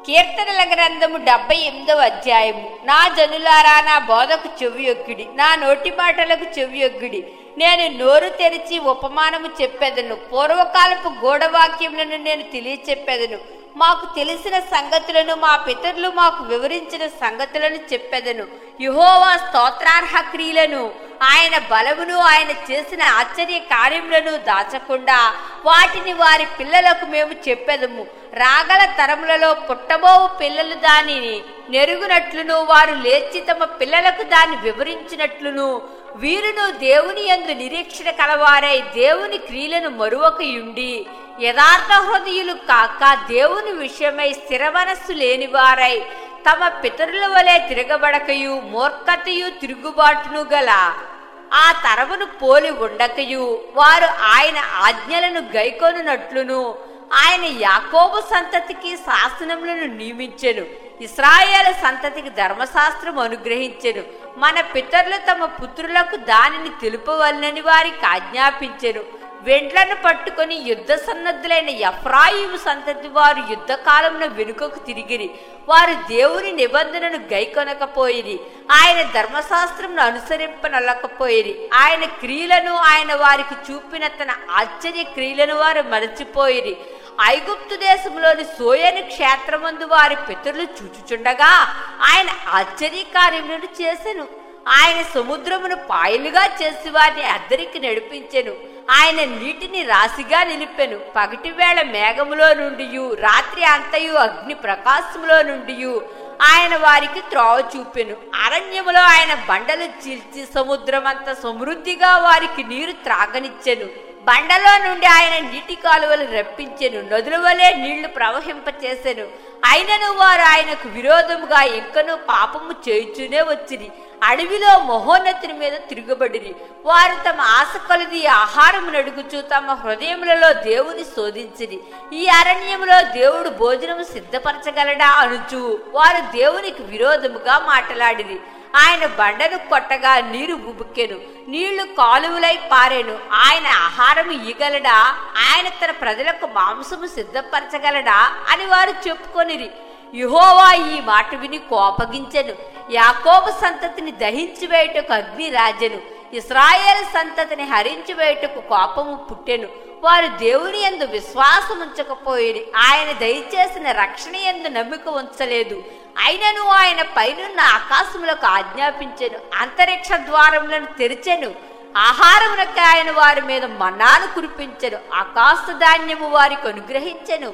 కీర్తనల గ్రంథము డెబ్బై ఎనిమిదవ అధ్యాయము నా జనులారా నా బోధకు చెవియొగ్గిడి నా నోటి మాటలకు చెవియొగ్గిడి నేను నోరు తెరిచి ఉపమానము చెప్పెదను పూర్వకాలపు గూఢవాక్యములను నేను తెలియచెప్పెదను మాకు తెలిసిన సంగతులను మా పితరులు మాకు వివరించిన సంగతులను చెప్పెదను యుహోవా స్తోత్రార్హ క్రియలను ఆయన బలమును ఆయన చేసిన ఆశ్చర్య కార్యములను దాచకుండా వాటిని వారి పిల్లలకు మేము చెప్పెదము రాగల తరములలో పుట్టబోవు పిల్లలు దానిని నెరుగునట్లును వారు లేచి తమ పిల్లలకు దాన్ని వివరించినట్లును వీరును దేవుని యందు నిరీక్షణ కలవారై దేవుని క్రియలను మరువకయుండి యథార్థ హృదయులు కాక దేవుని విషయమై స్థిర మనస్సు లేనివారై తమ పితరుల వలె తిరగబడకయు మూర్ఖతయు తిరుగుబాటును గల ఆ తరమును పోలి ఉండకయు వారు ఆయన ఆజ్ఞలను గైకొనున్నట్లును ఆయన యాకోబు సంతతికి శాసనములను నియమించెను ఇస్రాయేల్ సంతతికి ధర్మశాస్త్రం అనుగ్రహించెను మన పితరులు తమ పుత్రులకు దానిని తెలుపవలనని వారికి ఆజ్ఞాపించెను వెంట్లను పట్టుకొని యుద్ధ సన్నద్ధులైన ఎఫ్రాయిము సంతతి వారు యుద్ధ కాలంలో వెనుకకు తిరిగిరి వారు దేవుని నిబంధనను గైకొనకపోయిరి ఆయన ధర్మశాస్త్రంను అనుసరింపనల్లకపోయిరి ఆయన క్రియలను ఆయన వారికి చూపిన తన ఆశ్చర్య క్రియలను వారు మరచిపోయిరి ఐగుప్తు దేశంలోని సోయని క్షేత్రమందు వారి పితరులు చూచుచుండగా ఆయన ఆశ్చర్య కార్యములను చేసెను ఆయన సముద్రమును పాయలుగా చేసి వారిని అద్దరికి నడిపించెను ఆయన నీటిని రాశిగా నిలిపెను పగటి వేళ మేఘములో నుండి రాత్రి అంతయు అగ్ని ప్రకాశములో నుండి ఆయన వారికి త్రోవ చూపెను అరణ్యములో ఆయన బండలు చీల్చి సముద్రమంత సమృద్ధిగా వారికి నీరు త్రాగనిచ్చెను బండలో నుండి ఆయన నీటి కాలువలు రప్పించెను నదుల వలె నీళ్లు ప్రవహింపచేసెను అయినను వారు ఆయనకు విరోధముగా ఇంకనూ పాపము చేయుచూనే వచ్చిరి అడవిలో మహోన్నతుని మీద తిరుగుబడిరి వారు తమ ఆశ కొలది ఆహారము నడుగుచు తమ హృదయములలో దేవుని శోధించిరి ఈ అరణ్యములో దేవుడు భోజనము సిద్ధపరచగలడా అనుచు వారు దేవునికి విరోధముగా మాట్లాడిరి ఆయన బండను కొట్టగా నీరు బుబుకెను నీళ్లు కాలువలై పారెను ఆయన ఆహారము ఇగలడా ఆయన తన ప్రజలకు మాంసము సిద్ధపరచగలడా అని వారు చెప్పుకొనిరి యుహోవా ఈ మాట విని కోపగించెను యాకోబు సంతతిని దహించి వేయుటకు అగ్ని రాజెను ఇస్రాయేల్ సంతతిని హరించి వేయుటకు కోపము పుట్టెను వారు దేవుని ఎందు విశ్వాసం ఉంచకపోయి ఆయన దయచేసిన రక్షణ ఎందు నమ్మిక ఉంచలేదు అయినను ఆయన పైనున్న ఆకాశములకు ఆజ్ఞాపించెను అంతరిక్ష ద్వారములను తెరిచెను ఆహారమునకు ఆయన వారి మీద మన్నాను కురిపించెను ఆకాశ ధాన్యము వారికి అనుగ్రహించెను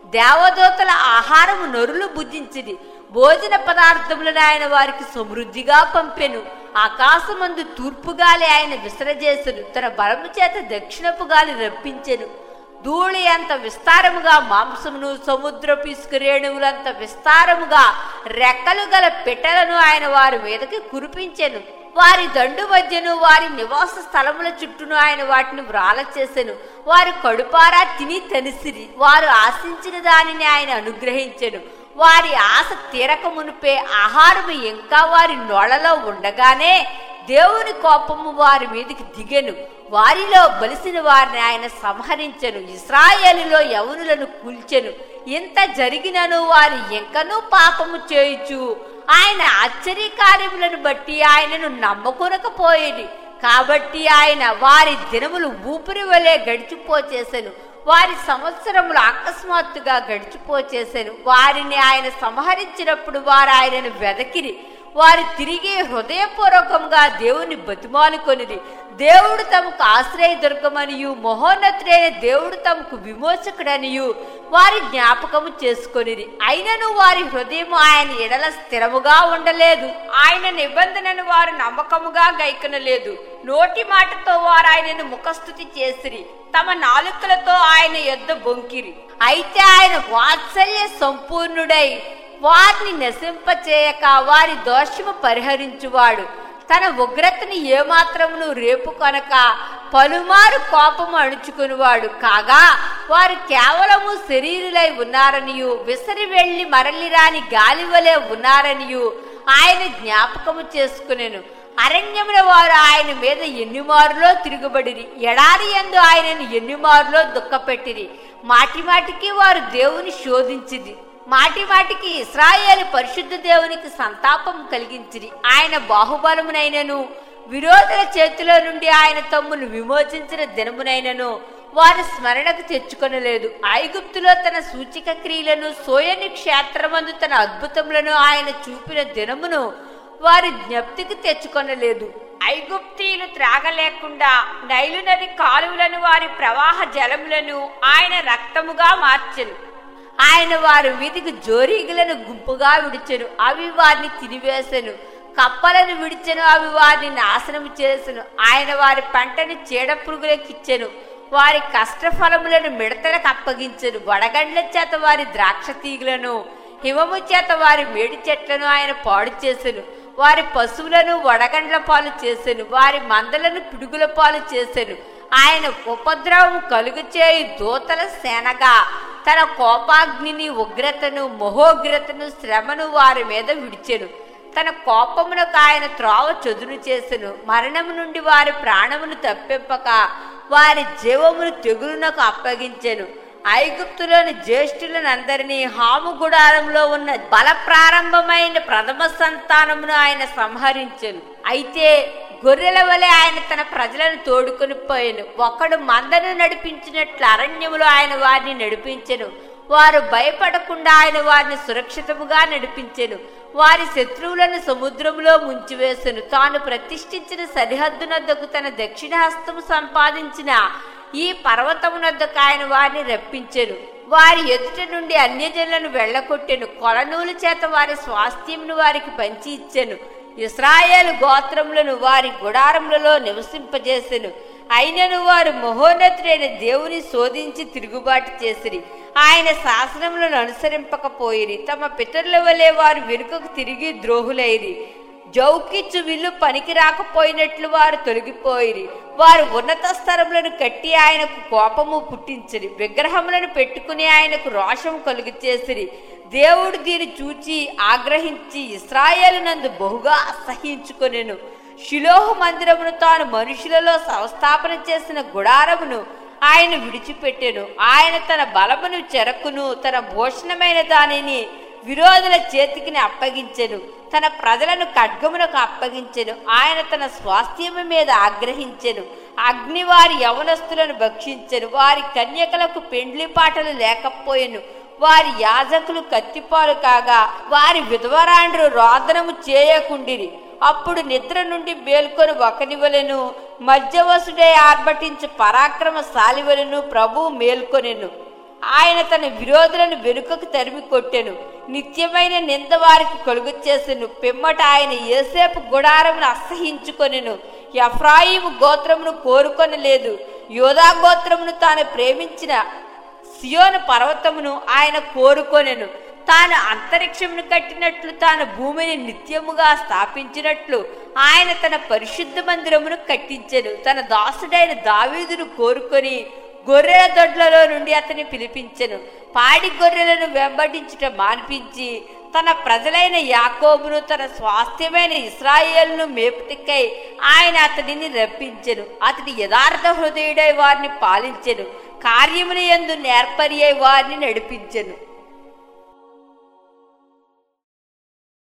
దేవదూతల ఆహారము నరులు భుజించిది భోజన పదార్థములను ఆయన వారికి సమృద్ధిగా పంపెను ఆకాశమందు తూర్పు గాలి ఆయన విసరజేసెను తన బలము చేత దక్షిణపు గాలి రప్పించెను ధూళి అంత విస్తారముగా మాంసమును సముద్రపు ఇసుక రేణువులంత విస్తారముగా రెక్కలు గల పిట్టలను ఆయన వారి మీదకి కురిపించెను వారి దండు మధ్యను వారి నివాస స్థలముల చుట్టూను ఆయన వాటిని వ్రాల చేసెను వారు కడుపారా తిని తనిసిరి వారు ఆశించిన దానిని ఆయన అనుగ్రహించెను వారి ఆశ తీరక మునిపే ఆహారము ఇంకా వారి నోళ్లలో ఉండగానే దేవుని కోపము వారి మీదకి దిగెను వారిలో బలిసిన వారిని ఆయన సంహరించెను ఇస్రాయేలులో యవనులను కూల్చెను ఇంత జరిగినను వారు ఎంకనూ పాపము చేయుచు ఆయన ఆశ్చర్య కార్యములను బట్టి ఆయనను నమ్మకొనకపోయేది కాబట్టి ఆయన వారి దినములు ఊపిరి వలె గడిచిపోచేసెను వారి సంవత్సరములు అకస్మాత్తుగా గడిచిపోచేసెను వారిని ఆయన సంహరించినప్పుడు వారు ఆయనను వెదకిరి వారు తిరిగి హృదయపూర్వకంగా దేవుని బతిమాలుకొనిది దేవుడు తమకు ఆశ్రయ దుర్గమనియు మహోన్నతుడైన దేవుడు తమకు విమోచకుడనియు వారి జ్ఞాపకము చేసుకొనిది అయినను వారి హృదయం ఆయన ఎడల స్థిరముగా ఉండలేదు ఆయన నిబంధనను వారు నమ్మకముగా గైకొనలేదు నోటి మాటతో వారు ఆయనను ముఖస్థుతి చేసిరి తమ నాలుకలతో ఆయన యొద్ద బొంకిరి అయితే ఆయన వాత్సల్య సంపూర్ణుడై వారిని నశింపచేయక వారి దోషము పరిహరించువాడు తన ఉగ్రతని ఏమాత్రమును రేపు కనుక పలుమారు కోపము అణుచుకునివాడు కాగా వారు కేవలము శరీరులై ఉన్నారనియు విసరి వెళ్లి మరలి రాని గాలి వలె ఉన్నారనియు ఆయన జ్ఞాపకము చేసుకునేను అరణ్యమున వారు ఆయన మీద ఎన్నిమారులో తిరుగుబడిరి ఎడారి ఎందు ఆయనను ఎన్నిమారులో దుఃఖపెట్టిరి మాటి మాటికి వారు దేవుని శోధించిది మాటి మాటికి ఇస్రాయేలు పరిశుద్ధ దేవునికి సంతాపం కలిగించిరి ఆయన బాహుబలమునైనను విరోధుల చేతిలో నుండి ఆయన తమ్మును విమోచించిన దినమునైనను వారి స్మరణకు తెచ్చుకొనలేదు ఐగుప్తులో తన సూచిక క్రియలను సోయని క్షేత్రమందు తన అద్భుతములను ఆయన చూపిన దినమును వారి జ్ఞప్తికి తెచ్చుకొనలేదు ఐగుప్తీయులు త్రాగలేకుండా నైలు నది కాలువలను వారి ప్రవాహ జలములను ఆయన రక్తముగా మార్చెను ఆయన వారి వీధికి జోరీగులను గుంపుగా విడిచెను అవి వారిని తినివేసెను కప్పలను విడిచెను అవి వారిని నాశనము చేసెను ఆయన వారి పంటని చీడ పురుగులకిచ్చెను వారి కష్టఫలములను మిడతలకు అప్పగించెను వడగండ్ల చేత వారి ద్రాక్ష తీగులను హిమము చేత వారి మేడి చెట్లను ఆయన పాడు చేసెను వారి పశువులను వడగండ్ల పాలు చేసెను వారి మందలను పిడుగుల పాలు చేసెను ఆయన ఉపద్రవం కలుగు చేయి దూతల సేనగా తన కోపాగ్నిని ఉగ్రతను మహోగ్రతను శ్రమను వారి మీద విడిచెను తన కోపమునకు ఆయన త్రోవ చదును చేసెను మరణము నుండి వారి ప్రాణమును తప్పింపక వారి జీవమును తెగులునకు అప్పగించెను ఐగుప్తులోని జ్యేష్ఠులను అందరినీ హాము గుడారంలో ఉన్న బల ప్రారంభమైన ప్రథమ సంతానమును ఆయన సంహరించెను అయితే గొర్రెల వలె ఆయన తన ప్రజలను తోడుకొని పోయాను ఒకడు మందను నడిపించినట్లు అరణ్యములో ఆయన వారిని నడిపించెను వారు భయపడకుండా ఆయన వారిని సురక్షితముగా నడిపించెను వారి శత్రువులను సముద్రములో ముంచివేసెను తాను ప్రతిష్ఠించిన సరిహద్దునద్దకు తన దక్షిణహస్తము సంపాదించిన ఈ పర్వతమునద్దకు ఆయన వారిని రప్పించెను వారి ఎదుట నుండి అన్యజనులను వెళ్ళగొట్టెను కొలనూలు చేత వారి స్వాస్థ్యమును వారికి పంచి ఇచ్చెను ఇస్రాయేలు గోత్రములను వారి గుడారములలో నివసింపజేసెను అయినను వారు మహోన్నతుడైన దేవుని శోధించి తిరుగుబాటు చేసిరి ఆయన శాసనములను అనుసరింపకపోయిరి తమ పితరుల వలె వారు వెనుకకు తిరిగి ద్రోహులైరి జౌకిచ్చు విల్లు పనికి రాకపోయినట్లు వారు తొలగిపోయిరి వారు ఉన్నత స్థలములను కట్టి ఆయనకు కోపము పుట్టించిరి విగ్రహములను పెట్టుకుని ఆయనకు రోషం కలుగు చేసిరి దేవుడు దీన్ని చూచి ఆగ్రహించి ఇస్రాయేలు నందు బహుగా అసహించుకొనెను శిలోహు మందిరమును తాను మనుషులలో సంస్థాపన చేసిన గుడారమును ఆయన విడిచిపెట్టెను ఆయన తన బలమును చెరకును తన భూషణమైన దానిని విరోధుల చేతికి అప్పగించెను తన ప్రజలను ఖడ్గమునకు అప్పగించెను ఆయన తన స్వాస్థ్యము మీద ఆగ్రహించెను అగ్ని వారి యవనస్తులను భక్షించెను వారి కన్యకలకు పెండ్లి పాటలు లేకపోయెను వారి యాజకులు కత్తిపాలు కాగా వారి విధవరాండ్రు రోదనము చేయకుండిరి అప్పుడు నిద్ర నుండి మేల్కొని ఒకనివలెను మధ్యవసుడే ఆర్భటించు పరాక్రమశాలివలను ప్రభు మేల్కొనెను ఆయన తన విరోధులను వెనుకకు తరిమి కొట్టెను నిత్యమైన నింద వారికి కలుగు చేసెను పిమ్మట ఆయన ఏసేపు గుడారమును అసహించుకొనెను ఎఫ్రాయిము గోత్రమును కోరుకొనలేదు యోధా గోత్రమును తాను ప్రేమించిన సియోను పర్వతమును ఆయన కోరుకొనెను తాను అంతరిక్షమును కట్టినట్లు తాను భూమిని నిత్యముగా స్థాపించినట్లు ఆయన తన పరిశుద్ధ మందిరమును కట్టించెను తన దాసుడైన దావీదును కోరుకొని గొర్రెల దొడ్లలో నుండి అతని పిలిపించెను పాడి గొర్రెలను వెంబడించుట మాన్పించి తన ప్రజలైన యాకోబును తన స్వాస్థ్యమైన ఇస్రాయేల్ను మేపుటికై ఆయన అతడిని రప్పించెను అతడి యథార్థ హృదయుడై వారిని పాలించెను కార్యముని యందు నేర్పరి అయి వారిని నడిపించెను